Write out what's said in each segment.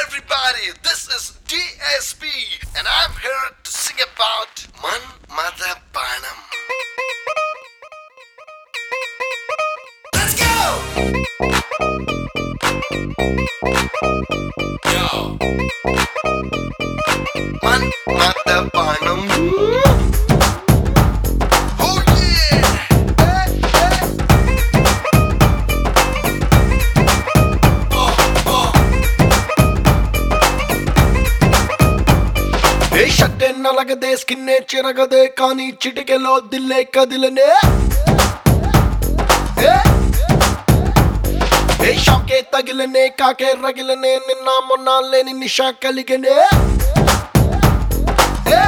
everybody. This is DSP, and I'm here to sing about Man Mother Banam. Let's go! Yo. Man Mother Banam. Oh yeah! Hey, hey. Oh, oh. ఏ షట్టే నలగదే స్కిన్నే చిరగదే కానీ చిటికెలో దిల్లే కదిలనే ఏ? ఏ షాకే తగిలనే కాకే రగిలనే నిన్న మొన్న లేని నిషా కలిగనే ఏ?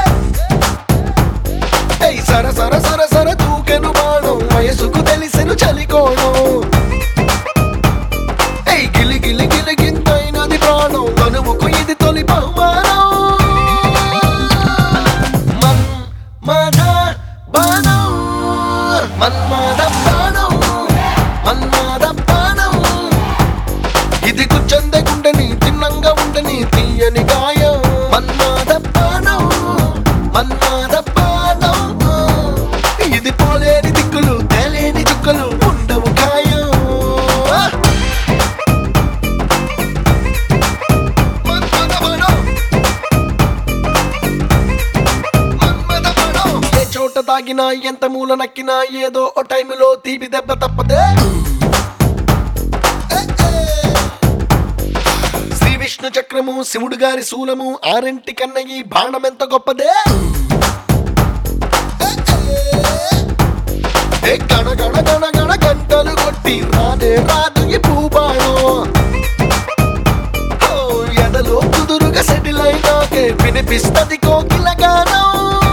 ఏయ్ సర సర సర సర తూకెను బాణం వయసుకు తెలిసెను చలికోణం ఏయ్ గిలి గిలి గిలి గింతైనది ప్రాణం కనుముకు ఇది తొలి బహుమానం మన్ మద బాణం మన్మద బాణం మన్మద బాణం ఇది గుచ్చంద గుండెని తిన్నంగా ఉండని తీయని గాయం మన్మద బాణం మన్మద బాణం ఇది పోలేని దిక్కులు తేలేని చుక్కలు ఉండవు గాయం మన్మద బాణం మన్మద బాణం ఏ చోట తాగినా ఎంత మూల నక్కినా ఏదో ఓ టైములో తీపి దెబ్బ తప్పదే శ్రీ విష్ణు చక్రము శివుడు గారి శూలము ఆరింటి కన్న ఈ బాణం ఎంత గొప్పదే ఏ గణ గణ గణ గణ గంటలు కొట్టి రానే రాదు ఈ భూబాణం ఓ, ఎదలో కుదురుగా సెటిల్ అయినాకే వినిపిస్తది కోకిల గానం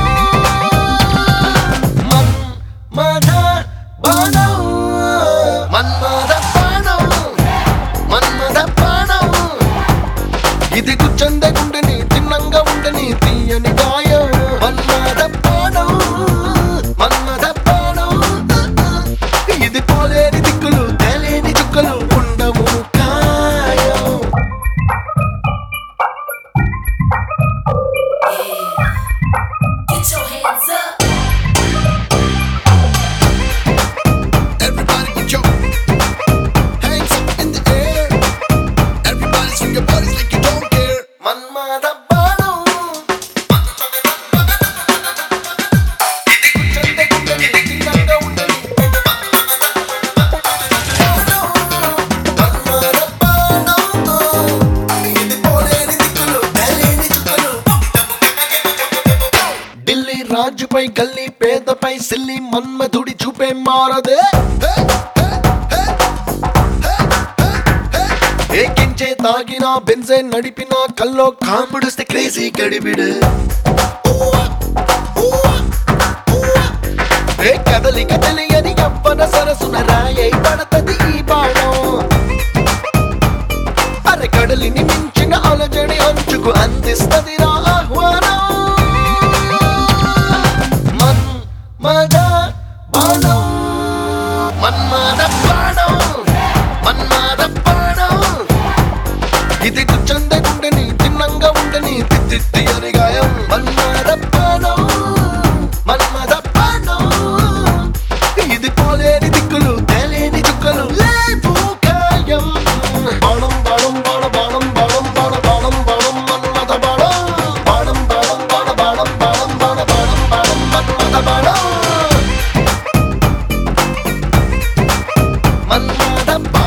మన్ మద బాణం మన్మద బాణం మన్మద బాణం ఇది గుచ్చంద గుండెని తిన్నంగా ఉండని తీయని గాయం మన్మద బాణం మన్మద బాణం ఇది పోలేని దిక్కులు తేలేని చుక్కలు ఉండవు కాయం Get your hands up. Everybody put your hands up in the air. Everybody swing your bodies like you don't care. Manmadha బాణం. ఇది గుచ్చంత గుండెని తిన్నంగా ఉండని. మన్మద బాణం. ఇది పోలేని దిక్కులు, తేలేని చుక్కలు. ఢిల్లీ రాజుపై గల్లీ పేదపై సిల్లి మన్మధుడి చూపే మారదే ఏకించే తాగిన బెంజే నడిపిన కల్లో కాంపుడుస్తే క్రేజీ గడిబిడు ఏ కదలిక తెలియని యవ్వన సరసున రాయై పడతది ఈ బాణం అరే కడలిని మించిన అలజడి అంచుకు అందిస్తది రా ఆహ్వానం మన్ మద బాణం మన్మద బాణం మన్మద బాణం ఇది గుచ్చంద గుండెని తిన్నంగా ఉండని తిత్తి అని గాయం మన్మద బాణం మన్మద బాణం ఇది పోలేని దిక్కులు తేలేని చుక్కలు లేవు గాయం బాణం బాణం బాణ బాణం బాణం బాణ బాణం బాణం మన్మద బాణం బాణం బాణం బాణ బాణం బాణం బాణ బాణం బాణం మన్మద బాణం మన్మద